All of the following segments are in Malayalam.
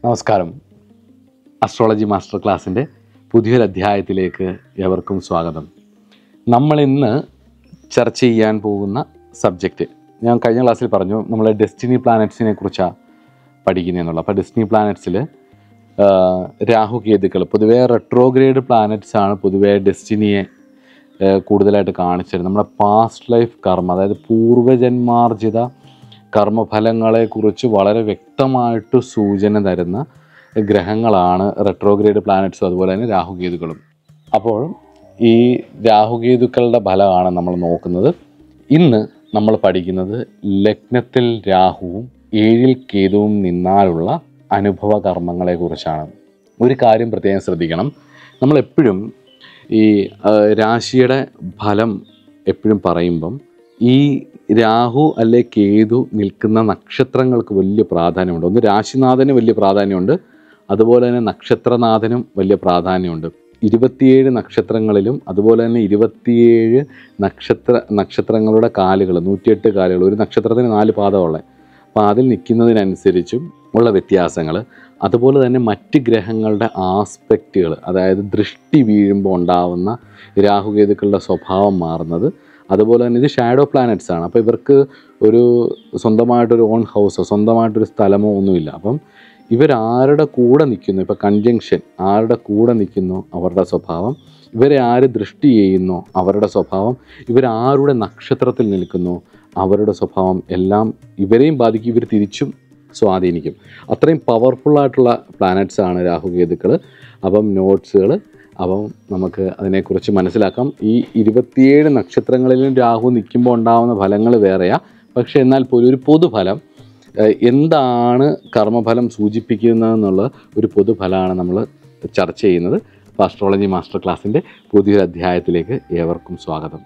നമസ്കാരം അസ്ട്രോളജി മാസ്റ്റർ ക്ലാസ്സിൻ്റെ പുതിയൊരു അധ്യായത്തിലേക്ക് എവർക്കും സ്വാഗതം നമ്മൾ ഇന്ന് ചർച്ച ചെയ്യാൻ പോകുന്ന സബ്ജക്റ്റ് ഞാൻ കഴിഞ്ഞ ക്ലാസ്സിൽ പറഞ്ഞു നമ്മൾ ഡെസ്റ്റിനി പ്ലാനറ്റ്സിനെ കുറിച്ചാണ് പഠിക്കുന്നതെന്നുള്ളത് അപ്പോൾ ഡെസ്റ്റിനി പ്ലാനറ്റ്സിൽ രാഹു കേതുക്കൾ പൊതുവേ റെട്രോഗ്രേഡ് പ്ലാനറ്റ്സ് ആണ് പൊതുവേ ഡെസ്റ്റിനിയെ ഏഹ് കൂടുതലായിട്ട് കാണിച്ചത് നമ്മുടെ പാസ്റ്റ് ലൈഫ് കർമ്മ അതായത് പൂർവജന്മാർജിത കർമ്മഫലങ്ങളെക്കുറിച്ച് വളരെ വ്യക്തമായിട്ട് സൂചന തരുന്ന ഗ്രഹങ്ങളാണ് റെട്രോഗ്രേഡ് പ്ലാനറ്റ്സും അതുപോലെ തന്നെ രാഹുകേതുക്കളും അപ്പോൾ ഈ രാഹുകേതുക്കളുടെ ഫലമാണ് നമ്മൾ നോക്കുന്നത് ഇന്ന് നമ്മൾ പഠിക്കുന്നത് ലഗ്നത്തിൽ രാഹുവും ഏഴിൽ കേതുവും നിന്നാലുള്ള അനുഭവ കർമ്മങ്ങളെക്കുറിച്ചാണ് ഒരു കാര്യം പ്രത്യേകം ശ്രദ്ധിക്കണം നമ്മളെപ്പോഴും ഈ ആ, രാശിയുടെ ഫലം എപ്പോഴും പറയുമ്പം ഈ രാഹു അല്ലെ കേതു നിൽക്കുന്ന നക്ഷത്രങ്ങൾക്ക് വലിയ പ്രാധാന്യമുണ്ട് ഒന്ന് രാശിനാഥന് വലിയ പ്രാധാന്യമുണ്ട് അതുപോലെ തന്നെ നക്ഷത്രനാഥനും വലിയ പ്രാധാന്യമുണ്ട് ഇരുപത്തിയേഴ് നക്ഷത്രങ്ങളിലും അതുപോലെ തന്നെ ഇരുപത്തിയേഴ് നക്ഷത്ര നക്ഷത്രങ്ങളുടെ കാലുകൾ നൂറ്റിയെട്ട് കാലുകൾ ഒരു നക്ഷത്രത്തിന് നാല് പാദമുള്ളത് അപ്പോൾ അതിൽ നിൽക്കുന്നതിനനുസരിച്ചും ഉള്ള വ്യത്യാസങ്ങൾ അതുപോലെ തന്നെ മറ്റ് ഗ്രഹങ്ങളുടെ ആസ്പെക്റ്റുകൾ അതായത് ദൃഷ്ടി വീഴുമ്പോൾ ഉണ്ടാവുന്ന രാഹുകേതുക്കളുടെ സ്വഭാവം മാറുന്നത് അതുപോലെ തന്നെ ഇത് ഷാഡോ പ്ലാനറ്റ്സ് ആണ് അപ്പോൾ ഇവർക്ക് ഒരു സ്വന്തമായിട്ടൊരു ഓൺ ഹൗസോ സ്വന്തമായിട്ടൊരു സ്ഥലമോ ഒന്നുമില്ല അപ്പം ഇവരാരുടെ കൂടെ നിൽക്കുന്നു ഇപ്പോൾ കൺജങ്ഷൻ ആരുടെ കൂടെ നിൽക്കുന്നു അവരുടെ സ്വഭാവം ഇവരെ ആര് ദൃഷ്ടി ചെയ്യുന്നു അവരുടെ സ്വഭാവം ഇവരാരുടെ നക്ഷത്രത്തിൽ നിൽക്കുന്നു അവരുടെ സ്വഭാവം എല്ലാം ഇവരെയും ബാധിക്കും ഇവർ തിരിച്ചും സ്വാധീനിക്കും അത്രയും പവർഫുള്ളായിട്ടുള്ള പ്ലാനറ്റ്സ് ആണ് രാഹുകേതുക്കൾ അപ്പം നോട്ട്സുകൾ അപ്പം നമുക്ക് അതിനെക്കുറിച്ച് മനസ്സിലാക്കാം ഈ ഇരുപത്തിയേഴ് നക്ഷത്രങ്ങളിലും രാഹു നിൽക്കുമ്പോൾ ഉണ്ടാകുന്ന ഫലങ്ങൾ വേറെയാ പക്ഷേ എന്നാൽ പോലും ഒരു പൊതുഫലം ഏഹ്, എന്താണ് കർമ്മഫലം സൂചിപ്പിക്കുന്നതെന്നുള്ള ഒരു പൊതുഫലമാണ് നമ്മൾ ചർച്ച ചെയ്യുന്നത് അപ്പോൾ അസ്ട്രോളജി മാസ്റ്റർ ക്ലാസ്സിൻ്റെ പുതിയൊരു അധ്യായത്തിലേക്ക് ഏവർക്കും സ്വാഗതം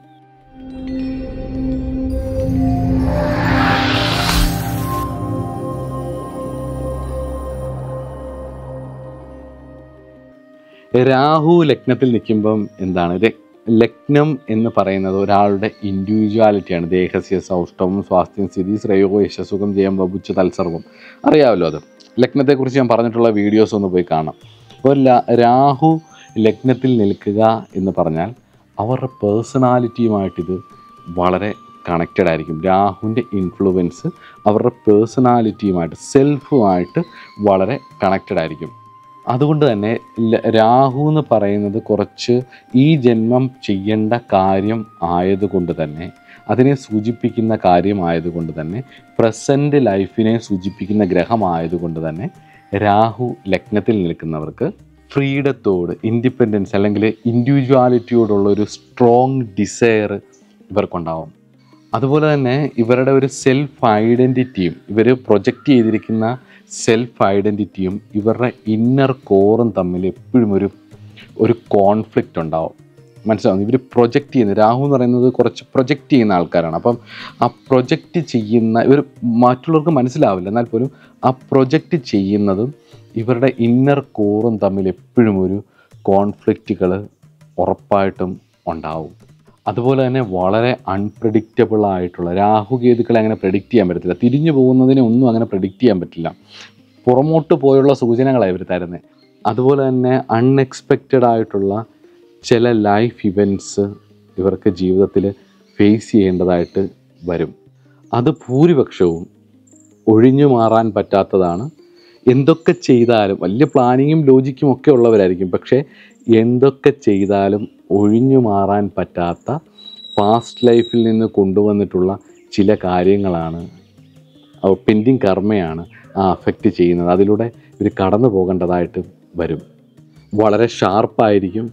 രാഹു ലഗ്നത്തിൽ നിൽക്കുമ്പം എന്താണ് ര- ലഗ്നം എന്ന് പറയുന്നത് ഒരാളുടെ ഇൻഡിവിജ്വാലിറ്റിയാണ് ദേഹസ്യ സൗഷ്ടവും സ്വാസ്ഥ്യം സ്ഥിതി ശ്രേയോ യശസുഖം ജയം വബുച്ച തത്സർവം അറിയാമല്ലോ അത് ലഗ്നത്തെക്കുറിച്ച് ഞാൻ പറഞ്ഞിട്ടുള്ള വീഡിയോസ് ഒന്ന് പോയി കാണാം അപ്പോൾ ല- രാഹു ലഗ്നത്തിൽ നിൽക്കുക എന്ന് പറഞ്ഞാൽ അവരുടെ പേഴ്സണാലിറ്റിയുമായിട്ടിത് വളരെ കണക്റ്റഡ് ആയിരിക്കും രാഹുവിൻ്റെ ഇൻഫ്ലുവൻസ് അവരുടെ പേഴ്സണാലിറ്റിയുമായിട്ട് സെൽഫുമായിട്ട് വളരെ കണക്റ്റഡ് ആയിരിക്കും അതുകൊണ്ട് തന്നെ ല- രാഹു എന്ന് പറയുന്നത് കുറച്ച് ഈ ജന്മം ചെയ്യേണ്ട കാര്യം ആയതുകൊണ്ട് തന്നെ അതിനെ സൂചിപ്പിക്കുന്ന കാര്യമായതുകൊണ്ട് തന്നെ പ്രസൻറ്റ് ലൈഫിനെ സൂചിപ്പിക്കുന്ന ഗ്രഹമായതുകൊണ്ട് തന്നെ രാഹു ലഗ്നത്തിൽ നിൽക്കുന്നവർക്ക് ഫ്രീഡത്തോട് ഇൻഡിപെൻഡൻസ് അല്ലെങ്കിൽ ഇൻഡിവിജ്വാലിറ്റിയോടുള്ള ഒരു സ്ട്രോങ് ഡിസയർ ഇവർക്കുണ്ടാവും അതുപോലെ തന്നെ ഇവരുടെ ഒരു സെൽഫ് ഐഡൻറ്റിറ്റിയും ഇവർ പ്രൊജക്റ്റ് ചെയ്തിരിക്കുന്ന സെൽഫ് ഐഡൻറ്റിറ്റിയും ഇവരുടെ ഇന്നർ കോറും തമ്മിൽ എപ്പോഴും ഒരു ഒരു കോൺഫ്ലിക്റ്റ് ഉണ്ടാവും മനസ്സിലാവും ഇവർ പ്രൊജക്റ്റ് ചെയ്യുന്ന രാഹു എന്ന് പറയുന്നത് കുറച്ച് പ്രൊജക്റ്റ് ചെയ്യുന്ന ആൾക്കാരാണ് അപ്പം ആ പ്രൊജക്റ്റ് ചെയ്യുന്ന ഇവർ മറ്റുള്ളവർക്ക് മനസ്സിലാവില്ല എന്നാൽ പോലും ആ പ്രൊജക്റ്റ് ചെയ്യുന്നതും ഇവരുടെ ഇന്നർ കോറും തമ്മിൽ എപ്പോഴും ഒരു കോൺഫ്ലിക്റ്റുകൾ ഉറപ്പായിട്ടും ഉണ്ടാവും അതുപോലെ തന്നെ വളരെ അൺപ്രഡിക്റ്റബിൾ ആയിട്ടുള്ള രാഹുകേതുക്കളെ അങ്ങനെ പ്രഡിക്റ്റ് ചെയ്യാൻ പറ്റത്തില്ല തിരിഞ്ഞു പോകുന്നതിനെ ഒന്നും അങ്ങനെ പ്രഡിക്റ്റ് ചെയ്യാൻ പറ്റില്ല പുറമോട്ട് പോയുള്ള സൂചനകളാണ് ഇവർ തരുന്നത് അതുപോലെ തന്നെ അൺഎക്സ്പെക്റ്റഡ് ആയിട്ടുള്ള ചില ലൈഫ് ഇവൻറ്റ്സ് ഇവർക്ക് ജീവിതത്തിൽ ഫേസ് ചെയ്യേണ്ടതായിട്ട് വരും അത് ഭൂരിപക്ഷവും ഒഴിഞ്ഞു മാറാൻ പറ്റാത്തതാണ് എന്തൊക്കെ ചെയ്താലും വലിയ പ്ലാനിങ്ങും ലോജിക്കും ഒക്കെ ഉള്ളവരായിരിക്കും പക്ഷേ എന്തൊക്കെ ചെയ്താലും ഒഴിഞ്ഞു മാറാൻ പറ്റാത്ത പാസ്റ്റ് ലൈഫിൽ നിന്ന് കൊണ്ടുവന്നിട്ടുള്ള ചില കാര്യങ്ങളാണ് പെൻഡിങ് കർമ്മയാണ് ആ അഫക്റ്റ് ചെയ്യുന്നത് അതിലൂടെ ഇവർ കടന്നു പോകേണ്ടതായിട്ട് വരും വളരെ ഷാർപ്പായിരിക്കും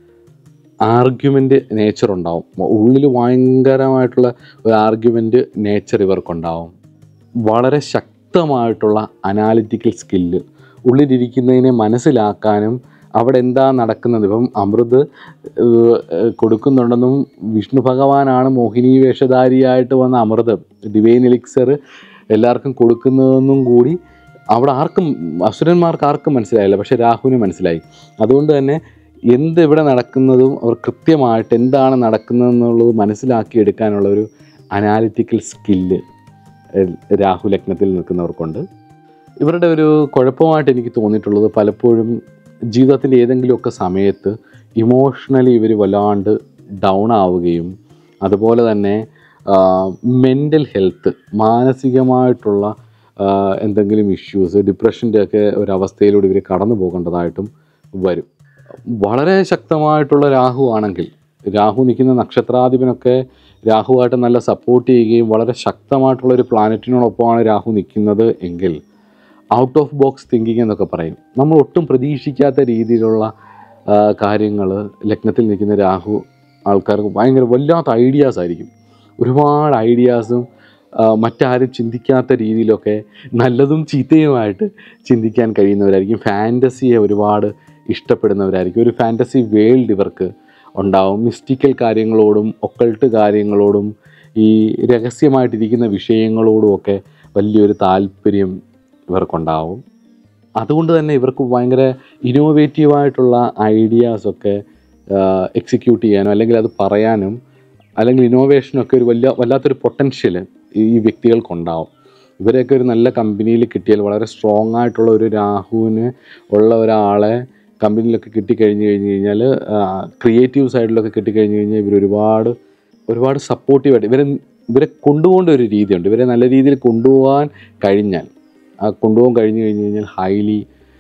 ആർഗ്യുമെൻ്റ് നേച്ചർ ഉണ്ടാവും ഉള്ളിൽ ഭയങ്കരമായിട്ടുള്ള ഒരു ആർഗ്യുമെൻ്റ് നേച്ചർ ഇവർക്കുണ്ടാവും വളരെ ശക്തമായിട്ടുള്ള അനാലിറ്റിക്കൽ സ്കില്ല് ഉള്ളിലിരിക്കുന്നതിനെ മനസ്സിലാക്കാനും അവിടെ എന്താ നടക്കുന്നത് ഇപ്പം അമൃത് ഏഹ്, ഏഹ്, കൊടുക്കുന്നുണ്ടെന്നും വിഷ്ണു ഭഗവാനാണ് മോഹിനി വേഷധാരിയായിട്ട് വന്ന അമൃത് ഡിവൈൻ എലിക്സർ എല്ലാവർക്കും കൊടുക്കുന്നതെന്നും കൂടി അവിടെ ആർക്കും അസുരന്മാർക്ക് ആർക്കും മനസ്സിലായില്ല പക്ഷെ രാഹുവിന് മനസ്സിലായി അതുകൊണ്ട് തന്നെ എന്ത് ഇവിടെ നടക്കുന്നതും അവർ കൃത്യമായിട്ട് എന്താണ് നടക്കുന്നതെന്നുള്ളത് മനസ്സിലാക്കിയെടുക്കാനുള്ള ഒരു അനാലിറ്റിക്കൽ സ്കില്ല് രാഹു ലഗ്നത്തിൽ നിൽക്കുന്നവർക്കുണ്ട് ഇവരുടെ ഒരു കുഴപ്പമായിട്ട് എനിക്ക് തോന്നിയിട്ടുള്ളത് പലപ്പോഴും ജീവിതത്തിൻ്റെ ഏതെങ്കിലുമൊക്കെ സമയത്ത് ഇമോഷണലി ഇവർ വല്ലാണ്ട് ഡൗൺ ആവുകയും അതുപോലെ തന്നെ മെൻ്റൽ ഹെൽത്ത് മാനസികമായിട്ടുള്ള ആ, എന്തെങ്കിലും ഇഷ്യൂസ് ഡിപ്രഷൻ്റെ ഒക്കെ ഒരവസ്ഥയിലൂടെ ഇവർ കടന്നു പോകേണ്ടതായിട്ടും വരും വളരെ ശക്തമായിട്ടുള്ള രാഹു ആണെങ്കിൽ രാഹു നിൽക്കുന്ന നക്ഷത്രാധിപനൊക്കെ രാഹുവായിട്ട് നല്ല സപ്പോർട്ട് ചെയ്യുകയും വളരെ ശക്തമായിട്ടുള്ള ഒരു പ്ലാനറ്റിനോടൊപ്പമാണ് രാഹു നിൽക്കുന്നത് എങ്കിൽ ഔട്ട് ഓഫ് ബോക്സ് തിങ്കിങ് എന്നൊക്കെ പറയും നമ്മൾ ഒട്ടും പ്രതീക്ഷിക്കാത്ത രീതിയിലുള്ള കാര്യങ്ങൾ ലഗ്നത്തിൽ നിൽക്കുന്ന രാഹു ആൾക്കാർക്ക് ഭയങ്കര വല്ലാത്ത ഐഡിയാസ് ആയിരിക്കും ഒരുപാട് ഐഡിയാസും മറ്റാരും ചിന്തിക്കാത്ത രീതിയിലൊക്കെ നല്ലതും ചീത്തയുമായിട്ട് ചിന്തിക്കാൻ കഴിയുന്നവരായിരിക്കും ഫാൻറ്റസിയെ ഒരുപാട് ഇഷ്ടപ്പെടുന്നവരായിരിക്കും ഒരു ഫാൻറ്റസി വേൾഡ് ഇവർക്ക് ഉണ്ടാവും മിസ്റ്റിക്കൽ കാര്യങ്ങളോടും ഒക്കൾട്ട് കാര്യങ്ങളോടും ഈ രഹസ്യമായിട്ടിരിക്കുന്ന വിഷയങ്ങളോടും ഒക്കെ വലിയൊരു താല്പര്യം ഇവർക്കുണ്ടാവും അതുകൊണ്ട് തന്നെ ഇവർക്ക് ഭയങ്കര ഇന്നോവേറ്റീവായിട്ടുള്ള ഐഡിയാസൊക്കെ എക്സിക്യൂട്ട് ചെയ്യാനോ അല്ലെങ്കിൽ അത് പറയാനും അല്ലെങ്കിൽ ഇന്നോവേഷനൊക്കെ ഒരു വലിയ വല്ലാത്തൊരു പൊട്ടൻഷ്യൽ ഈ വ്യക്തികൾക്കുണ്ടാവും ഇവരെയൊക്കെ ഒരു നല്ല കമ്പനിയിൽ കിട്ടിയാൽ വളരെ സ്ട്രോങ് ആയിട്ടുള്ള ഒരു രാഹുവിന് ഉള്ള ഒരാളെ കമ്പനിയിലൊക്കെ കിട്ടിക്കഴിഞ്ഞ് കഴിഞ്ഞ് കഴിഞ്ഞാൽ ക്രിയേറ്റീവ് സൈഡിലൊക്കെ കിട്ടിക്കഴിഞ്ഞ് കഴിഞ്ഞാൽ ഇവർ ഒരുപാട് ഒരുപാട് സപ്പോർട്ടീവായിട്ട് ഇവരെ ഇവരെ കൊണ്ടുപോകേണ്ട ഒരു രീതിയുണ്ട് ഇവരെ നല്ല രീതിയിൽ കൊണ്ടുപോകാൻ കഴിഞ്ഞാൽ ആ കൊണ്ടുപോകാൻ കഴിഞ്ഞ് കഴിഞ്ഞ് കഴിഞ്ഞാൽ ഹൈലി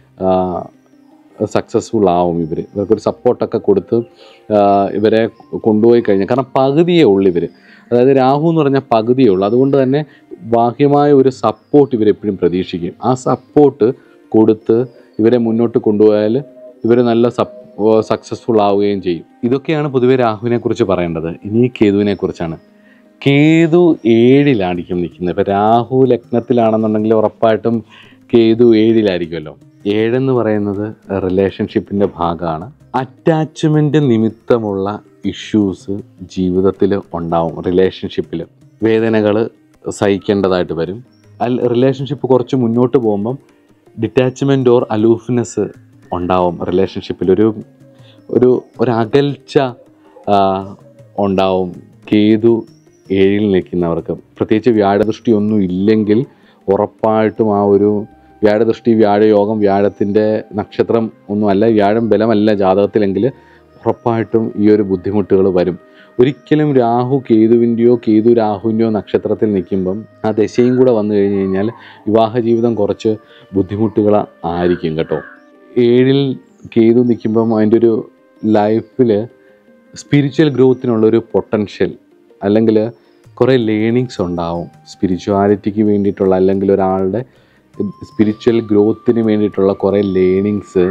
സക്സസ്ഫുൾ ആവും ഇവർ ഇവർക്കൊരു സപ്പോർട്ടൊക്കെ കൊടുത്ത് ആ, ഇവരെ കൊണ്ടുപോയി കഴിഞ്ഞാൽ കാരണം പകുതിയേ ഉള്ളൂ ഇവർ അതായത് രാഹു എന്ന് പറഞ്ഞാൽ പകുതിയേ ഉള്ളൂ അതുകൊണ്ട് തന്നെ ബാഹ്യമായ ഒരു സപ്പോർട്ട് ഇവരെപ്പോഴും പ്രതീക്ഷിക്കും ആ സപ്പോർട്ട് കൊടുത്ത് ഇവരെ മുന്നോട്ട് കൊണ്ടുപോയാൽ ഇവർ നല്ല സപ് സക്സസ്ഫുൾ ആവുകയും ചെയ്യും ഇതൊക്കെയാണ് പൊതുവെ രാഹുവിനെ കുറിച്ച് പറയേണ്ടത് ഇനി കേതുവിനെ കുറിച്ചാണ് കേതു ഏഴിലായിരിക്കും നിൽക്കുന്നത് ഇപ്പം രാഹു ലഗ്നത്തിലാണെന്നുണ്ടെങ്കിൽ ഉറപ്പായിട്ടും കേതു ഏഴിലായിരിക്കുമല്ലോ ഏഴെന്ന് പറയുന്നത് റിലേഷൻഷിപ്പിൻ്റെ ഭാഗമാണ് അറ്റാച്ച്മെൻറ്റ് നിമിത്തമുള്ള ഇഷ്യൂസ് ജീവിതത്തിൽ ഉണ്ടാവും റിലേഷൻഷിപ്പിൽ വേദനകൾ സഹിക്കേണ്ടതായിട്ട് വരും അൽ റിലേഷൻഷിപ്പ് കുറച്ച് മുന്നോട്ട് പോകുമ്പം ഡിറ്റാച്ച്മെൻ്റ് ഓർ അലൂഫ്നെസ് ഉണ്ടാവും റിലേഷൻഷിപ്പിൽ ഒരു ഒരു ഒരകൽച്ച ആ, ഉണ്ടാവും കേതു ഏഴിൽ നിൽക്കുന്നവർക്ക് പ്രത്യേകിച്ച് വ്യാഴദൃഷ്ടി ഒന്നും ഇല്ലെങ്കിൽ ഉറപ്പായിട്ടും ആ ഒരു വ്യാഴദൃഷ്ടി വ്യാഴയോഗം വ്യാഴത്തിൻ്റെ നക്ഷത്രം ഒന്നുമല്ല വ്യാഴം ബലമല്ല ജാതകത്തിലെങ്കിൽ ഉറപ്പായിട്ടും ഈ ഒരു ബുദ്ധിമുട്ടുകൾ വരും ഒരിക്കലും രാഹു കേതുവിൻ്റെയോ കേതു രാഹുവിൻ്റെയോ നക്ഷത്രത്തിൽ നിൽക്കുമ്പം ആ ദശയും കൂടെ വന്നു കഴിഞ്ഞ് കഴിഞ്ഞാൽ വിവാഹ ജീവിതം കുറച്ച് ബുദ്ധിമുട്ടുകൾ ആയിരിക്കും കേട്ടോ ഏഴിൽ കേതു നിൽക്കുമ്പം അതിൻ്റെ ഒരു ലൈഫിൽ സ്പിരിച്വൽ ഗ്രോത്തിനുള്ളൊരു പൊട്ടൻഷ്യൽ അല്ലെങ്കിൽ കുറേ ലേണിങ്സ് ഉണ്ടാവും സ്പിരിച്വാലിറ്റിക്ക് വേണ്ടിയിട്ടുള്ള അല്ലെങ്കിൽ ഒരാളുടെ സ്പിരിച്വൽ ഗ്രോത്തിന് വേണ്ടിയിട്ടുള്ള കുറേ ലേണിങ്സ്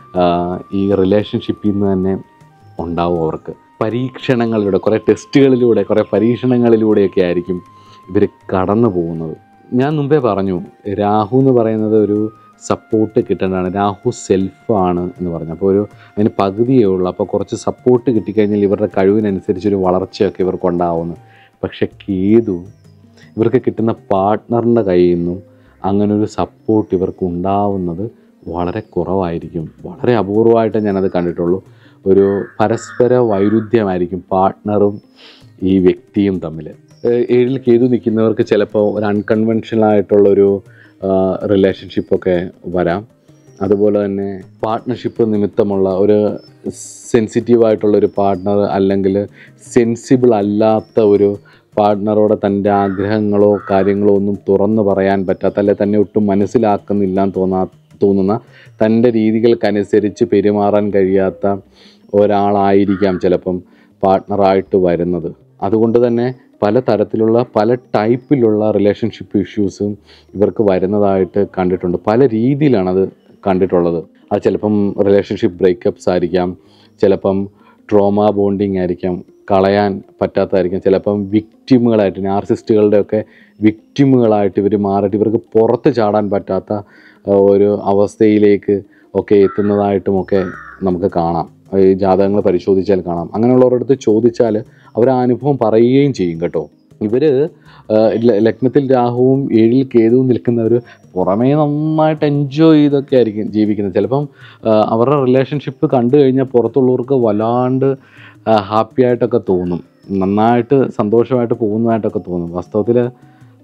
ഈ റിലേഷൻഷിപ്പിൽ നിന്ന് തന്നെ ഉണ്ടാവും അവർക്ക് പരീക്ഷണങ്ങളിലൂടെ കുറേ ടെസ്റ്റുകളിലൂടെ കുറേ പരീക്ഷണങ്ങളിലൂടെയൊക്കെ ആയിരിക്കും ഇവർ കടന്നു പോകുന്നത് ഞാൻ മുമ്പേ പറഞ്ഞു രാഹു എന്ന് പറയുന്നത് ഒരു സപ്പോർട്ട് കിട്ടേണ്ടതാണ് രാഹു സെൽഫാണ് എന്ന് പറഞ്ഞു അപ്പോൾ ഒരു അതിന് പകുതിയേ ഉള്ളൂ അപ്പോൾ കുറച്ച് സപ്പോർട്ട് കിട്ടിക്കഴിഞ്ഞാൽ ഇവരുടെ കഴിവിനനുസരിച്ചൊരു വളർച്ചയൊക്കെ ഇവർക്കുണ്ടാവുന്നു പക്ഷെ കേതു ഇവർക്ക് കിട്ടുന്ന പാർട്ട്ണറിൻ്റെ കയ്യിൽ നിന്നും അങ്ങനെ ഒരു സപ്പോർട്ട് ഇവർക്ക് ഉണ്ടാവുന്നത് വളരെ കുറവായിരിക്കും വളരെ അപൂർവമായിട്ട് ഞാനത് കണ്ടിട്ടുള്ളൂ ഒരു പരസ്പര വൈരുദ്ധ്യമായിരിക്കും പാർട്ട്ണറും ഈ വ്യക്തിയും തമ്മിൽ ഏഹ് ഏഴിൽ കേതു നിൽക്കുന്നവർക്ക് ചിലപ്പോൾ ഒരു അൺകൺവെൻഷണൽ ആയിട്ടുള്ളൊരു റിലേഷൻഷിപ്പൊക്കെ വരാം അതുപോലെ തന്നെ പാർട്ട്ണർഷിപ്പ് നിമിത്തമുള്ള ഒരു സെൻസിറ്റീവ് ആയിട്ടുള്ള ഒരു പാർട്ട്ണർ അല്ലെങ്കിൽ സെൻസിബിൾ അല്ലാത്ത ഒരു പാർട്ട്ണറോട് തൻ്റെ ആഗ്രഹങ്ങളോ കാര്യങ്ങളോ ഒന്നും തുറന്നു പറയാൻ പറ്റാത്ത അല്ലെ തന്നെ ഒട്ടും മനസ്സിലാക്കുന്നില്ല എന്ന് തോന്നാ തോന്നുന്ന തൻ്റെ രീതികൾക്കനുസരിച്ച് പെരുമാറാൻ കഴിയാത്ത ഒരാളായിരിക്കാം ചിലപ്പം പാർട്ട്ണറായിട്ട് വരുന്നത് അതുകൊണ്ട് തന്നെ പല തരത്തിലുള്ള പല ടൈപ്പിലുള്ള റിലേഷൻഷിപ്പ് ഇഷ്യൂസും ഇവർക്ക് വരുന്നതായിട്ട് കണ്ടിട്ടുണ്ട് പല രീതിയിലാണത് കണ്ടിട്ടുള്ളത് അത് ചിലപ്പം റിലേഷൻഷിപ്പ് ബ്രേക്കപ്സ് ആയിരിക്കാം ചിലപ്പം ട്രോമ ബോണ്ടിങ് ആയിരിക്കാം കളയാൻ പറ്റാത്തതായിരിക്കും ചിലപ്പം വിക്റ്റിമുകളായിട്ട് നാർസിസ്റ്റുകളുടെ ഒക്കെ വിക്റ്റിമുകളായിട്ട് ഇവർ മാറിയിട്ട് ഇവർക്ക് പുറത്ത് ചാടാൻ പറ്റാത്ത ആ, ഒരു അവസ്ഥയിലേക്ക് ഒക്കെ എത്തുന്നതായിട്ടുമൊക്കെ നമുക്ക് കാണാം ഈ ജാതകങ്ങൾ പരിശോധിച്ചാൽ കാണാം അങ്ങനെയുള്ളവരുടെ അടുത്ത് ചോദിച്ചാൽ അവർ ആ അനുഭവം പറയുകയും ചെയ്യും കേട്ടോ ഇവർ ലഗ്നത്തിൽ രാഹുവും ഏഴിൽ കേതുവും നിൽക്കുന്നവർ പുറമേ നന്നായിട്ട് എൻജോയ് ചെയ്തൊക്കെ ആയിരിക്കും ജീവിക്കുന്നത് ചിലപ്പം ആ, അവരുടെ റിലേഷൻഷിപ്പ് കണ്ടു കഴിഞ്ഞാൽ പുറത്തുള്ളവർക്ക് വല്ലാണ്ട് ഹാപ്പി ആയിട്ടൊക്കെ തോന്നും നന്നായിട്ട് സന്തോഷമായിട്ട് പോകുന്നതായിട്ടൊക്കെ തോന്നും വാസ്തവത്തിൽ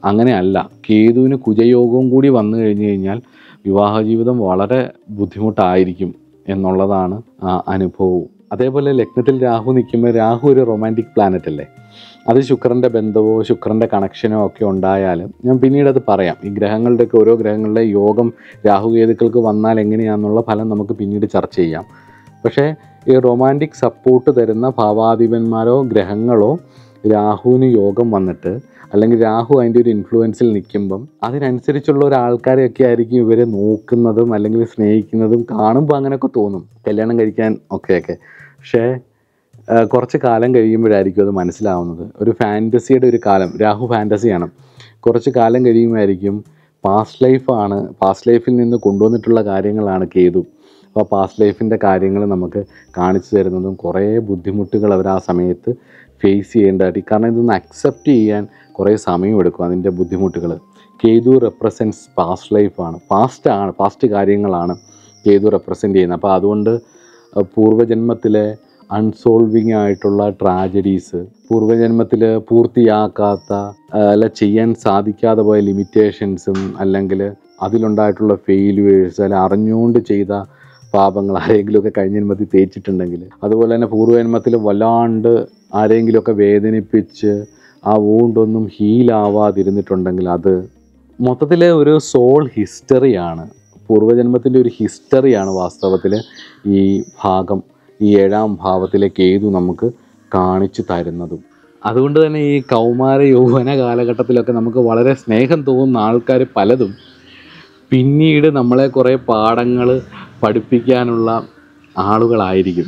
അങ്ങനെയല്ല കേതുവിന് കുജയോഗവും കൂടി വന്നു കഴിഞ്ഞു കഴിഞ്ഞാൽ വിവാഹ ജീവിതം വളരെ ബുദ്ധിമുട്ടായിരിക്കും എന്നുള്ളതാണ് ആ അനുഭവവും അതേപോലെ ലഗ്നത്തിൽ രാഹു നിൽക്കുമ്പോൾ രാഹു ഒരു റൊമാൻറ്റിക് പ്ലാനറ്റ് അല്ലേ അത് ശുക്രൻ്റെ ബന്ധമോ ശുക്രൻ്റെ കണക്ഷനോ ഒക്കെ ഉണ്ടായാലും ഞാൻ പിന്നീട് അത് പറയാം ഈ ഗ്രഹങ്ങളുടെയൊക്കെ ഓരോ ഗ്രഹങ്ങളുടെ യോഗം രാഹുകേതുക്കൾക്ക് വന്നാൽ എങ്ങനെയാണെന്നുള്ള ഫലം നമുക്ക് പിന്നീട് ചർച്ച ചെയ്യാം പക്ഷേ ഈ റൊമാൻറ്റിക് സപ്പോർട്ട് തരുന്ന ഭാവാധിപന്മാരോ ഗ്രഹങ്ങളോ രാഹുവിന് യോഗം വന്നിട്ട് അല്ലെങ്കിൽ രാഹു അതിൻ്റെ ഒരു ഇൻഫ്ലുവൻസിൽ നിൽക്കുമ്പം അതിനനുസരിച്ചുള്ള ഒരു ആൾക്കാരെയൊക്കെ ആയിരിക്കും ഇവരെ നോക്കുന്നതും അല്ലെങ്കിൽ സ്നേഹിക്കുന്നതും കാണുമ്പോൾ അങ്ങനെയൊക്കെ തോന്നും കല്യാണം കഴിക്കാൻ ഒക്കെയൊക്കെ പക്ഷേ ആ, കുറച്ച് കാലം കഴിയുമ്പോഴായിരിക്കും അത് മനസ്സിലാവുന്നത് ഒരു ഫാൻറ്റസിയുടെ ഒരു കാലം രാഹു ഫാൻറ്റസിയാണ് കുറച്ച് കാലം കഴിയുമ്പോഴായിരിക്കും പാസ്റ്റ് ലൈഫാണ് പാസ്റ്റ് ലൈഫിൽ നിന്ന് കൊണ്ടുവന്നിട്ടുള്ള കാര്യങ്ങളാണ് കേതു അപ്പോൾ പാസ്റ്റ് ലൈഫിൻ്റെ കാര്യങ്ങൾ നമുക്ക് കാണിച്ചു തരുന്നതും കുറേ ബുദ്ധിമുട്ടുകൾ അവർ ആ സമയത്ത് ഫേസ് ചെയ്യേണ്ടതായിട്ട് കാരണം ഇതൊന്ന് അക്സെപ്റ്റ് ചെയ്യാൻ കുറേ സമയമെടുക്കും അതിൻ്റെ ബുദ്ധിമുട്ടുകൾ കേതു റെപ്രസെൻറ്റ്സ് പാസ്റ്റ് ലൈഫാണ് പാസ്റ്റ് ആണ് പാസ്റ്റ് കാര്യങ്ങളാണ് കേതു റെപ്രസെൻ്റ് ചെയ്യുന്നത് അപ്പോൾ അതുകൊണ്ട് അഹ് പൂർവ്വജന്മത്തിലെ അൺസോൾവിങ് ആയിട്ടുള്ള ട്രാജഡീസ് പൂർവ്വജന്മത്തിൽ പൂർത്തിയാക്കാത്ത ആഹ് അല്ല ചെയ്യാൻ സാധിക്കാതെ പോയ ലിമിറ്റേഷൻസും അല്ലെങ്കിൽ അതിലുണ്ടായിട്ടുള്ള ഫെയിലുവേഴ്സ് അല്ല അറിഞ്ഞുകൊണ്ട് ചെയ്ത പാപങ്ങൾ ആരെങ്കിലുമൊക്കെ കഴിഞ്ഞ ജന്മത്തിൽ തേച്ചിട്ടുണ്ടെങ്കിൽ അതുപോലെ തന്നെ പൂർവ്വജന്മത്തിൽ വല്ലാണ്ട് ആരെങ്കിലുമൊക്കെ വേദനിപ്പിച്ച് ആ വൂണ്ടൊന്നും ഹീലാവാതിരുന്നിട്ടുണ്ടെങ്കിൽ അത് മൊത്തത്തിൽ ഒരു സോൾ ഹിസ്റ്ററിയാണ് പൂർവ്വജന്മത്തിൻ്റെ ഒരു ഹിസ്റ്ററിയാണ് വാസ്തവത്തിൽ ഈ ഭാഗം ഈ ഏഴാം ഭാവത്തിലെ കേതു നമുക്ക് കാണിച്ചു തരുന്നതും അതുകൊണ്ട് തന്നെ ഈ കൗമാര യൗവന കാലഘട്ടത്തിലൊക്കെ നമുക്ക് വളരെ സ്നേഹം തോന്നുന്ന ആൾക്കാർ പലതും പിന്നീട് നമ്മളെ കുറേ പാഠങ്ങൾ പഠിപ്പിക്കാനുള്ള ആളുകളായിരിക്കും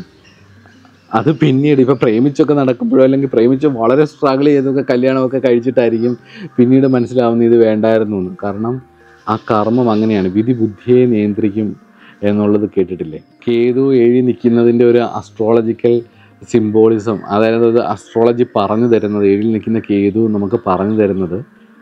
അത് പിന്നീട് ഇപ്പോൾ പ്രേമിച്ചൊക്കെ നടക്കുമ്പോഴോ അല്ലെങ്കിൽ പ്രേമിച്ച് വളരെ സ്ട്രഗിൾ ചെയ്തൊക്കെ കല്യാണമൊക്കെ കഴിച്ചിട്ടായിരിക്കും പിന്നീട് മനസ്സിലാവുന്നത് ഇത് വേണ്ടായിരുന്നു എന്ന് കാരണം ആ കർമ്മം അങ്ങനെയാണ് വിധി ബുദ്ധിയെ നിയന്ത്രിക്കും എന്നുള്ളത് കേട്ടിട്ടില്ലേ കേതു എഴുതി നിൽക്കുന്നതിൻ്റെ ഒരു അസ്ട്രോളജിക്കൽ സിംബോളിസം അതായത് അത് അസ്ട്രോളജി പറഞ്ഞു തരുന്നത് എഴുതി നിൽക്കുന്ന കേതു നമുക്ക് പറഞ്ഞു തരുന്നത്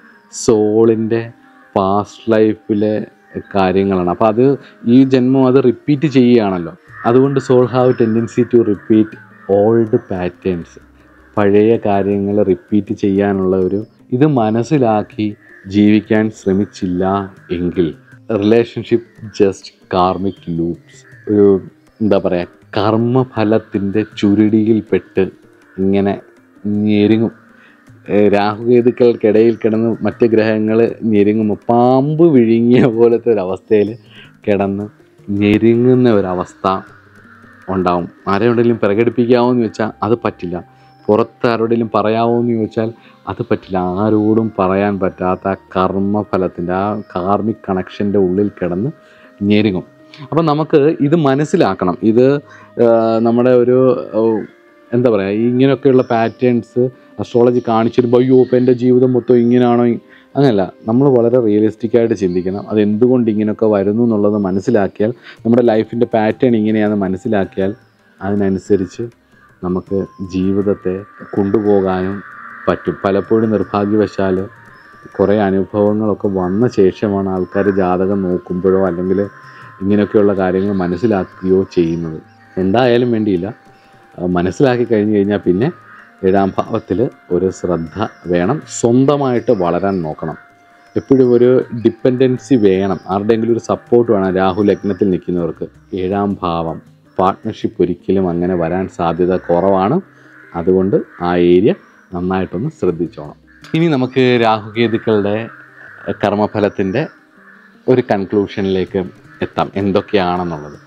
സോളിൻ്റെ പാസ്റ്റ് ലൈഫിലെ കാര്യങ്ങളാണ് അപ്പോൾ അത് ഈ ജന്മം അത് റിപ്പീറ്റ് ചെയ്യുകയാണല്ലോ അതുകൊണ്ട് soul have tendency to repeat old patterns പഴയ കാര്യങ്ങൾ റിപ്പീറ്റ് ചെയ്യാനുള്ള ഒരു ഇത് മനസ്സിലാക്കി ജീവിക്കാൻ ശ്രമിച്ചില്ല എങ്കിൽ റിലേഷൻഷിപ്പ് ജസ്റ്റ് കാർമിക് ലൂപ്സ് ഒരു എന്താ പറയുക കർമ്മഫലത്തിൻ്റെ ചുരുടിയിൽപ്പെട്ട് ഇങ്ങനെ ഞെരുങ്ങും ഏഹ് രാഹുകേതുക്കൾക്കിടയിൽ കിടന്ന് മറ്റ് ഗ്രഹങ്ങൾ ഞെരുങ്ങുമ്പോൾ പാമ്പ് വിഴുങ്ങിയ പോലത്തെ ഒരവസ്ഥയിൽ കിടന്ന് ഞെരുങ്ങുന്ന ഒരവസ്ഥ ഉണ്ടാവും ആരെവിടെയെങ്കിലും പ്രകടിപ്പിക്കാമോ എന്ന് ചോദിച്ചാൽ അത് പറ്റില്ല പുറത്ത് ആരോടെങ്കിലും പറയാമോ എന്ന് ചോദിച്ചാൽ അത് പറ്റില്ല ആരോടും പറയാൻ പറ്റാത്ത ആ കർമ്മഫലത്തിൻ്റെ ആ കാർമിക് കണക്ഷൻ്റെ ഉള്ളിൽ കിടന്ന് ഞെരുങ്ങും അപ്പം നമുക്ക് ഇത് മനസ്സിലാക്കണം ഇത് ആ, നമ്മുടെ ഒരു ഓ, എന്താ പറയുക ഇങ്ങനെയൊക്കെയുള്ള പാറ്റേൺസ് അസ്ട്രോളജി കാണിച്ചു തരുമ്പോൾ അയ്യോ ഇപ്പം എൻ്റെ ജീവിതം മൊത്തം ഇങ്ങനെയാണോ അങ്ങനെയല്ല നമ്മൾ വളരെ റിയലിസ്റ്റിക് ആയിട്ട് ചിന്തിക്കണം അത് എന്തുകൊണ്ട് ഇങ്ങനെയൊക്കെ വരുന്നു എന്നുള്ളത് മനസ്സിലാക്കിയാൽ നമ്മുടെ ലൈഫിൻ്റെ പാറ്റേൺ ഇങ്ങനെയാണെന്ന് മനസ്സിലാക്കിയാൽ അതിനനുസരിച്ച് നമുക്ക് ജീവിതത്തെ കൊണ്ടുപോകാനും പറ്റും പലപ്പോഴും നിർഭാഗ്യവശാൽ കുറേ അനുഭവങ്ങളൊക്കെ വന്ന ശേഷമാണ് ആൾക്കാർ ജാതകം നോക്കുമ്പോഴോ അല്ലെങ്കിൽ ഇങ്ങനെയൊക്കെയുള്ള കാര്യങ്ങൾ മനസ്സിലാക്കുകയോ ചെയ്യുന്നത് എന്തായാലും വേണ്ടിയില്ല ആ, മനസ്സിലാക്കി കഴിഞ്ഞ് കഴിഞ്ഞാൽ പിന്നെ ഏഴാം ഭാവത്തിൽ ഒരു ശ്രദ്ധ വേണം സ്വന്തമായിട്ട് വളരാൻ നോക്കണം എപ്പോഴും ഒരു ഡിപ്പെൻഡൻസി വേണം ആരുടെയെങ്കിലും ഒരു സപ്പോർട്ട് വേണം രാഹു ലഗ്നത്തിൽ നിൽക്കുന്നവർക്ക് ഏഴാം ഭാവം പാർട്ട്ണർഷിപ്പ് ഒരിക്കലും അങ്ങനെ വരാൻ സാധ്യത കുറവാണ് അതുകൊണ്ട് ആ ഏരിയ നന്നായിട്ടൊന്ന് ശ്രദ്ധിച്ചോണം ഇനി നമുക്ക് രാഹുകേതുക്കളുടെ കർമ്മഫലത്തിൻ്റെ ഒരു കൺക്ലൂഷനിലേക്ക് എത്താം എന്തൊക്കെയാണെന്നുള്ളത്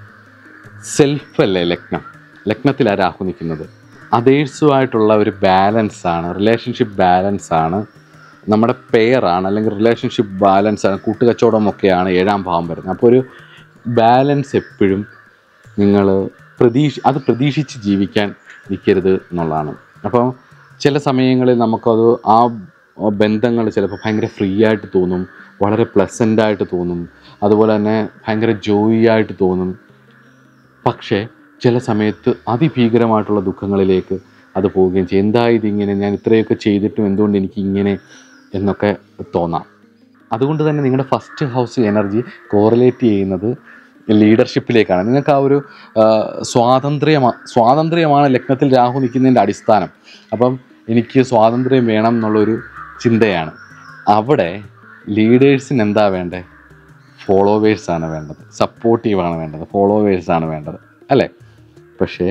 സെൽഫ് അല്ലേ ലഗ്നം ലഗ്നത്തിലാണ് രാഹു നിൽക്കുന്നത് അതേഴ്സുമായിട്ടുള്ള ഒരു ബാലൻസ് ആണ് റിലേഷൻഷിപ്പ് ബാലൻസ് ആണ് നമ്മുടെ പെയറാണ് അല്ലെങ്കിൽ റിലേഷൻഷിപ്പ് ബാലൻസ് ആണ് കൂട്ടുകച്ചവടമൊക്കെയാണ് ഏഴാം ഭാവം വരുന്നത് അപ്പോൾ ഒരു ബാലൻസ് എപ്പോഴും നിങ്ങൾ പ്രതീക്ഷ അത് പ്രതീക്ഷിച്ച് ജീവിക്കാൻ നിൽക്കരുത് എന്നുള്ളതാണ് അപ്പോൾ ചില സമയങ്ങളിൽ നമുക്കത് ആ ബന്ധങ്ങൾ ചിലപ്പോൾ ഭയങ്കര ഫ്രീ ആയിട്ട് തോന്നും വളരെ പ്ലസൻ്റ് ആയിട്ട് തോന്നും അതുപോലെ തന്നെ ഭയങ്കര ജോയി ആയിട്ട് തോന്നും പക്ഷേ ചില സമയത്ത് അതിഭീകരമായിട്ടുള്ള ദുഃഖങ്ങളിലേക്ക് അത് പോവുകയും ചെയ്യും എന്താ ഇതിങ്ങനെ ഞാൻ ഇത്രയൊക്കെ ചെയ്തിട്ടും എന്തുകൊണ്ട് എനിക്ക് ഇങ്ങനെ എന്നൊക്കെ തോന്നാം അതുകൊണ്ട് തന്നെ നിങ്ങളുടെ ഫസ്റ്റ് ഹൗസ് എനർജി കോറിലേറ്റ് ചെയ്യുന്നത് ലീഡർഷിപ്പിലേക്കാണ് നിങ്ങൾക്ക് ആ ഒരു ആ, സ്വാതന്ത്ര്യമാ സ്വാതന്ത്ര്യമാണ് ലഗ്നത്തിൽ രാഹു നിൽക്കുന്നതിൻ്റെ അടിസ്ഥാനം അപ്പം എനിക്ക് സ്വാതന്ത്ര്യം വേണം എന്നുള്ളൊരു ചിന്തയാണ് അവിടെ ലീഡേഴ്സിന് എന്താ വേണ്ടത് ഫോളോവേഴ്സാണ് വേണ്ടത് സപ്പോർട്ടീവാണ് വേണ്ടത് ഫോളോവേഴ്സാണ് വേണ്ടത് അല്ലേ പക്ഷേ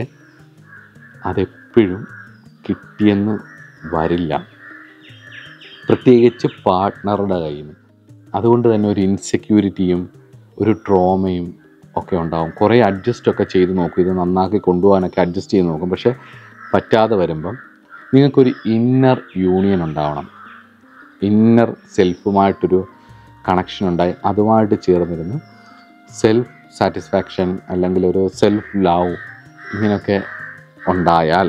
അതെപ്പോഴും കിട്ടിയെന്ന് വരില്ല പ്രത്യേകിച്ച് പാർട്ട്ണറുടെ കയ്യിൽ നിന്ന് അതുകൊണ്ട് തന്നെ ഒരു ഇൻസെക്യൂരിറ്റിയും ഒരു ട്രോമയും ഒക്കെ ഉണ്ടാവും കുറേ അഡ്ജസ്റ്റ് ഒക്കെ ചെയ്ത് നോക്കും ഇത് നന്നാക്കി കൊണ്ടുപോകാനൊക്കെ അഡ്ജസ്റ്റ് ചെയ്ത് നോക്കും പക്ഷേ പറ്റാതെ വരുമ്പം നിങ്ങൾക്കൊരു ഇന്നർ യൂണിയൻ ഉണ്ടാവണം ഇന്നർ സെൽഫുമായിട്ടൊരു കണക്ഷൻ ഉണ്ടായി അതുമായിട്ട് ചേർന്നിരുന്ന് സെൽഫ് സാറ്റിസ്ഫാക്ഷൻ അല്ലെങ്കിൽ ഒരു സെൽഫ് ലവ് ഇങ്ങനെയൊക്കെ ഉണ്ടായാൽ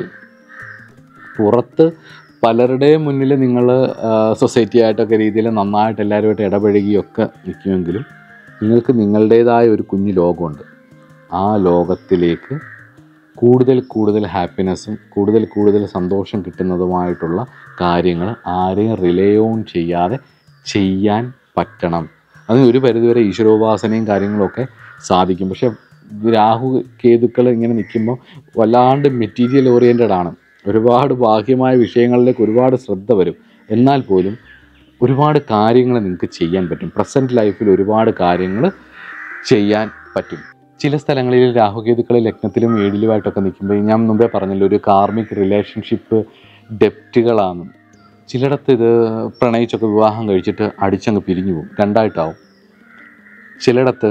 പുറത്ത് പലരുടെയും മുന്നിൽ നിങ്ങൾ സൊസൈറ്റി ആയിട്ടൊക്കെ രീതിയിൽ നന്നായിട്ട് എല്ലാവരുമായിട്ട് ഇടപഴകിയൊക്കെ നിൽക്കുമെങ്കിലും നിങ്ങൾക്ക് നിങ്ങളുടേതായ ഒരു കുഞ്ഞു ലോകമുണ്ട് ആ ലോകത്തിലേക്ക് കൂടുതൽ കൂടുതൽ ഹാപ്പിനെസ്സും കൂടുതൽ കൂടുതൽ സന്തോഷം കിട്ടുന്നതുമായിട്ടുള്ള കാര്യങ്ങൾ ആരെയും റിലേ ഓൺ ചെയ്യാതെ ചെയ്യാൻ പറ്റണം അതിന് ഒരു പരിധിവരെ ഈശ്വരോപാസനയും കാര്യങ്ങളൊക്കെ സാധിക്കും പക്ഷെ രാഹു കേതുക്കൾ ഇങ്ങനെ നിൽക്കുമ്പോൾ വല്ലാണ്ട് മെറ്റീരിയൽ ഓറിയൻറ്റഡ് ആണ് ഒരുപാട് ബാഹ്യമായ വിഷയങ്ങളിലേക്ക് ഒരുപാട് ശ്രദ്ധ വരും എന്നാൽ പോലും ഒരുപാട് കാര്യങ്ങൾ നിങ്ങൾക്ക് ചെയ്യാൻ പറ്റും പ്രസൻറ്റ് ലൈഫിൽ ഒരുപാട് കാര്യങ്ങൾ ചെയ്യാൻ പറ്റും ചില സ്ഥലങ്ങളിൽ രാഹുകേതുക്കളെ ലഗ്നത്തിലും ഏഴിലുമായിട്ടൊക്കെ നിൽക്കുമ്പോൾ ഞാൻ മുമ്പേ പറഞ്ഞല്ലോ ഒരു കാർമിക് റിലേഷൻഷിപ്പ് ഡെപ്റ്റുകളാണ് ചിലയിടത്ത് ഇത് പ്രണയിച്ചൊക്കെ വിവാഹം കഴിച്ചിട്ട് അടിച്ചങ്ങ് പിരിഞ്ഞു പോകും രണ്ടായിട്ടാവും ചിലയിടത്ത്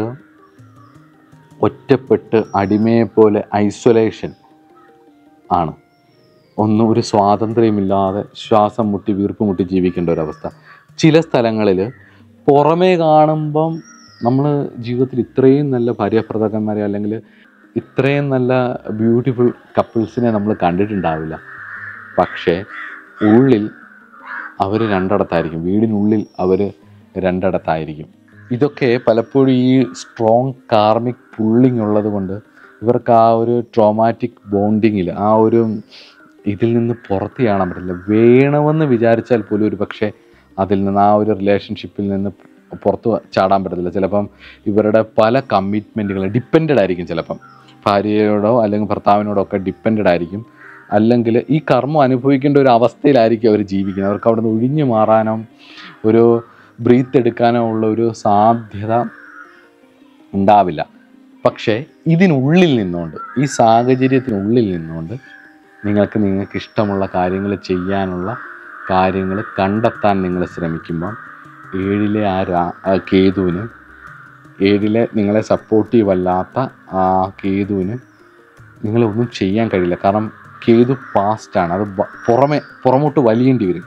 ഒറ്റപ്പെട്ട് അടിമയെപ്പോലെ ഐസൊലേഷൻ ആണ് ഒന്നും ഒരു സ്വാതന്ത്ര്യമില്ലാതെ ശ്വാസം മുട്ടി വീർപ്പ് മുട്ടി ജീവിക്കേണ്ട ഒരവസ്ഥ ചില സ്ഥലങ്ങളിൽ പുറമേ കാണുമ്പം നമ്മൾ ജീവിതത്തിൽ ഇത്രയും നല്ല ഭാര്യാഭർത്താക്കന്മാരെ അല്ലെങ്കിൽ ഇത്രയും നല്ല ബ്യൂട്ടിഫുൾ കപ്പിൾസിനെ നമ്മൾ കണ്ടിട്ടുണ്ടാവില്ല പക്ഷേ ഉള്ളിൽ അവർ രണ്ടിടത്തായിരിക്കും വീടിനുള്ളിൽ അവർ രണ്ടിടത്തായിരിക്കും ഇതൊക്കെ പലപ്പോഴും ഈ സ്ട്രോങ് കാർമിക് പുള്ളിങ് ഉള്ളത് കൊണ്ട് ഇവർക്ക് ആ ഒരു ട്രോമാറ്റിക് ബോണ്ടിങ്ങിൽ ആ ഒരു ഇതിൽ നിന്ന് പുറത്ത് കാണാൻ പറ്റില്ല വേണമെന്ന് വിചാരിച്ചാൽ പോലും ഒരു പക്ഷേ അതിൽ നിന്ന് ആ ഒരു റിലേഷൻഷിപ്പിൽ നിന്ന് പുറത്ത് ചാടാൻ പറ്റത്തില്ല ചിലപ്പം ഇവരുടെ പല കമ്മിറ്റ്മെൻറ്റുകൾ ഡിപ്പെൻഡഡ് ആയിരിക്കും ചിലപ്പം ഭാര്യയോടോ അല്ലെങ്കിൽ ഭർത്താവിനോടോ ഒക്കെ ഡിപ്പെൻഡഡ് ആയിരിക്കും അല്ലെങ്കിൽ ഈ കർമ്മം അനുഭവിക്കേണ്ട ഒരു അവസ്ഥയിലായിരിക്കും അവർ ജീവിക്കുന്നത് അവർക്ക് അവിടെ നിന്ന് ഒഴിഞ്ഞു മാറാനോ ഒരു ബ്രീത്ത് എടുക്കാനോ ഉള്ള ഒരു സാധ്യത ഉണ്ടാവില്ല പക്ഷേ ഇതിനുള്ളിൽ നിന്നുകൊണ്ട് ഈ സാഹചര്യത്തിനുള്ളിൽ നിന്നുകൊണ്ട് നിങ്ങൾക്ക് നിങ്ങൾക്ക് ഇഷ്ടമുള്ള കാര്യങ്ങൾ ചെയ്യാനുള്ള കാര്യങ്ങൾ കണ്ടെത്താൻ നിങ്ങൾ ശ്രമിക്കുമ്പം ഏഴിലെ ആ രാ ആ കേതുവിന് ഏഴിലെ നിങ്ങളെ സപ്പോർട്ടീവ് അല്ലാത്ത ആ കേതുവിന് നിങ്ങളെ ഒന്നും ചെയ്യാൻ കഴിയില്ല കാരണം കേതു പാസ്റ്റാണ് അത് വ- പുറമെ പുറമോട്ട് വലിയേണ്ടി വരും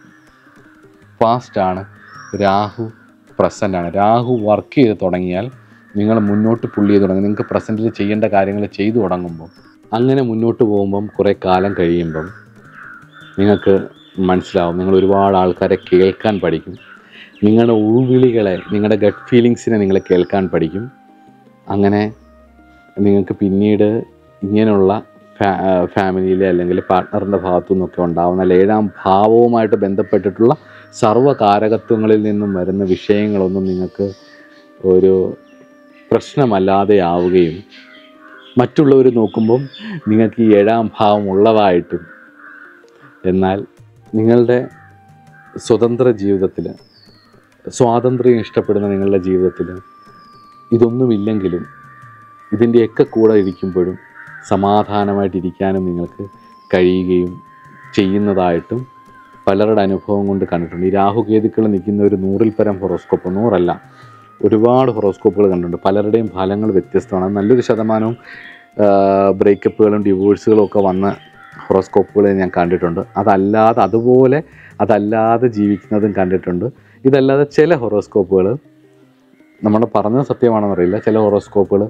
പാസ്റ്റാണ് രാഹു പ്രസൻ്റ് ആണ് രാഹു വർക്ക് ചെയ്ത് തുടങ്ങിയാൽ നിങ്ങൾ മുന്നോട്ട് പുള്ളി ചെയ്ത് തുടങ്ങി നിങ്ങൾക്ക് പ്രസൻറ്റിൽ ചെയ്യേണ്ട കാര്യങ്ങൾ ചെയ്തു തുടങ്ങുമ്പോൾ അങ്ങനെ മുന്നോട്ട് പോകുമ്പം കുറേ കാലം കഴിയുമ്പം നിങ്ങൾക്ക് മനസ്സിലാവും നിങ്ങൾ ഒരുപാട് ആൾക്കാരെ കേൾക്കാൻ പഠിക്കും നിങ്ങളുടെ ഉൾവിളികളെ നിങ്ങളുടെ ഗട്ട് ഫീലിങ്സിനെ നിങ്ങൾ കേൾക്കാൻ പഠിക്കും അങ്ങനെ നിങ്ങൾക്ക് പിന്നീട് ഇങ്ങനെയുള്ള ഫാ ഫാമിലിയിലെ അല്ലെങ്കിൽ പാർട്ട്ണറിൻ്റെ ഭാഗത്തു നിന്നൊക്കെ ഉണ്ടാവുന്ന അല്ലെങ്കിൽ ഏഴാം ഭാവവുമായിട്ട് ബന്ധപ്പെട്ടിട്ടുള്ള സർവ്വകാരകത്വങ്ങളിൽ നിന്നും വരുന്ന വിഷയങ്ങളൊന്നും നിങ്ങൾക്ക് ഒരു പ്രശ്നമല്ലാതെ ആവുകയും മറ്റുള്ളവർ നോക്കുമ്പം നിങ്ങൾക്ക് ഈ ഏഴാം ഭാവം ഉള്ളതായിട്ടും എന്നാൽ നിങ്ങളുടെ സ്വതന്ത്ര ജീവിതത്തിൽ സ്വാതന്ത്ര്യം ഇഷ്ടപ്പെടുന്ന നിങ്ങളുടെ ജീവിതത്തിൽ ഇതൊന്നുമില്ലെങ്കിലും ഇതിൻ്റെയൊക്കെ കൂടെ ഇരിക്കുമ്പോഴും സമാധാനമായിട്ടിരിക്കാനും നിങ്ങൾക്ക് കഴിയുകയും ചെയ്യുന്നതായിട്ടും പലരുടെ അനുഭവം കൊണ്ട് കണ്ടിട്ടുണ്ട് ഈ രാഹുകേതുക്കൾ നിൽക്കുന്ന ഒരു നൂറിൽ പരം ഹൊറോസ്കോപ്പ് നൂറല്ല ഒരുപാട് ഹൊറോസ്കോപ്പുകൾ കണ്ടിട്ടുണ്ട് പലരുടെയും ഫലങ്ങൾ വ്യത്യസ്തമാണ് നല്ലൊരു ശതമാനവും ബ്രേക്കപ്പുകളും ഡിവോഴ്സുകളും ഒക്കെ വന്ന ഹൊറോസ്കോപ്പുകൾ ഞാൻ കണ്ടിട്ടുണ്ട് അതല്ലാതെ അതുപോലെ അതല്ലാതെ ജീവിക്കുന്നതും കണ്ടിട്ടുണ്ട് ഇതല്ലാതെ ചില ഹൊറോസ്കോപ്പുകൾ നമ്മൾ പറഞ്ഞത് സത്യമാണെന്നറിയില്ല ചില ഹൊറോസ്കോപ്പുകൾ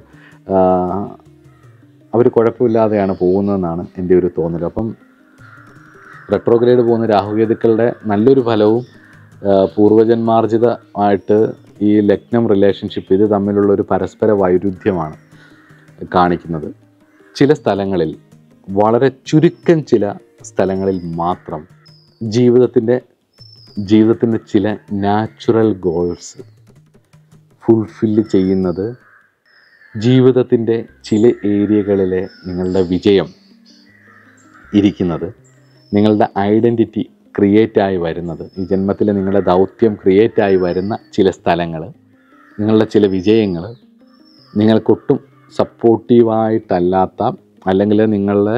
അവർ കുഴപ്പമില്ലാതെയാണ് പോകുന്നതെന്നാണ് എൻ്റെ ഒരു തോന്നൽ അപ്പം റെട്രോഗ്രേഡ് പോകുന്ന രാഹുകേതുക്കളുടെ നല്ലൊരു ഫലവും ആ, പൂർവജന്മാർജിതമായിട്ട് ഈ ലഗ്നം റിലേഷൻഷിപ്പ് ഇത് തമ്മിലുള്ള ഒരു പരസ്പര വൈരുദ്ധ്യമാണ് കാണിക്കുന്നത് ചില സ്ഥലങ്ങളിൽ വളരെ ചുരുക്കം ചില സ്ഥലങ്ങളിൽ മാത്രം ജീവിതത്തിൻ്റെ ജീവിതത്തിൻ്റെ ചില നാച്ചുറൽ ഗോൾസ് ഫുൾഫില്ല് ചെയ്യുന്നത് ജീവിതത്തിൻ്റെ ചില ഏരിയകളിലെ നിങ്ങളുടെ വിജയം ഇരിക്കുന്നത് നിങ്ങളുടെ ഐഡൻറ്റിറ്റി ക്രിയേറ്റായി വരുന്നത് ഈ ജന്മത്തിൽ നിങ്ങളുടെ ദൗത്യം ക്രിയേറ്റായി വരുന്ന ചില സ്ഥലങ്ങൾ നിങ്ങളുടെ ചില വിജയങ്ങൾ നിങ്ങൾക്കൊട്ടും സപ്പോർട്ടീവായിട്ടല്ലാത്ത അല്ലെങ്കിൽ നിങ്ങളുടെ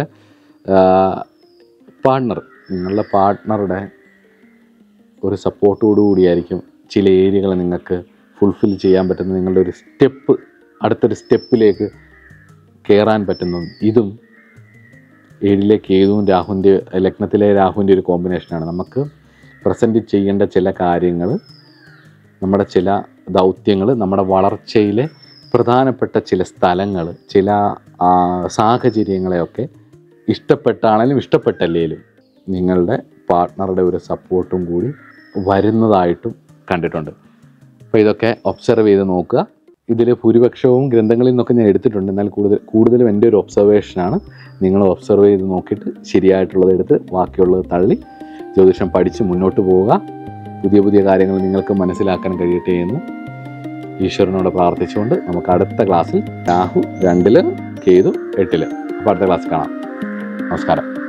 പാർട്ണർ നിങ്ങളുടെ പാർട്ട്ണറുടെ ഒരു സപ്പോർട്ടോടുകൂടിയായിരിക്കും ചില ഏരിയകൾ നിങ്ങൾക്ക് ഫുൾഫിൽ ചെയ്യാൻ പറ്റുന്ന നിങ്ങളുടെ ഒരു സ്റ്റെപ്പ് അടുത്തൊരു സ്റ്റെപ്പിലേക്ക് കയറാൻ പറ്റുന്നതും ഇതും ഏഴിലെ കേതുവും രാഹുവിൻ്റെ ലഗ്നത്തിലെ രാഹുവിൻ്റെ ഒരു കോമ്പിനേഷനാണ് നമുക്ക് പ്രസൻറ്റ് ചെയ്യേണ്ട ചില കാര്യങ്ങൾ നമ്മുടെ ചില ദൗത്യങ്ങൾ നമ്മുടെ വളർച്ചയിലെ പ്രധാനപ്പെട്ട ചില സ്ഥലങ്ങൾ ചില ആ, സാഹചര്യങ്ങളെയൊക്കെ ഇഷ്ടപ്പെട്ടാണെങ്കിലും ഇഷ്ടപ്പെട്ടല്ലേലും നിങ്ങളുടെ പാർട്ട്ണറുടെ ഒരു സപ്പോർട്ടും കൂടി വരുന്നതായിട്ടും കണ്ടിട്ടുണ്ട് അപ്പോൾ ഇതൊക്കെ ഒബ്സർവ് ചെയ്ത് നോക്കുക ഇതിൽ ഭൂരിപക്ഷവും ഗ്രന്ഥങ്ങളിൽ നിന്നൊക്കെ ഞാൻ എടുത്തിട്ടുണ്ട് എന്നാൽ കൂടുതൽ കൂടുതലും എൻ്റെ ഒരു ഒബ്സർവേഷനാണ് നിങ്ങൾ ഒബ്സർവ് ചെയ്ത് നോക്കിയിട്ട് ശരിയായിട്ടുള്ളത് എടുത്ത് ബാക്കിയുള്ളത് തള്ളി ജ്യോതിഷം പഠിച്ച് മുന്നോട്ട് പോവുക പുതിയ പുതിയ കാര്യങ്ങൾ നിങ്ങൾക്ക് മനസ്സിലാക്കാൻ കഴിയട്ടെ എന്ന് ഈശ്വരനോട് പ്രാർത്ഥിച്ചുകൊണ്ട് നമുക്ക് അടുത്ത ക്ലാസ്സിൽ രാഹു രണ്ടില് കേതു എട്ടില് അപ്പോൾ അടുത്ത ക്ലാസ് കാണാം നമസ്കാരം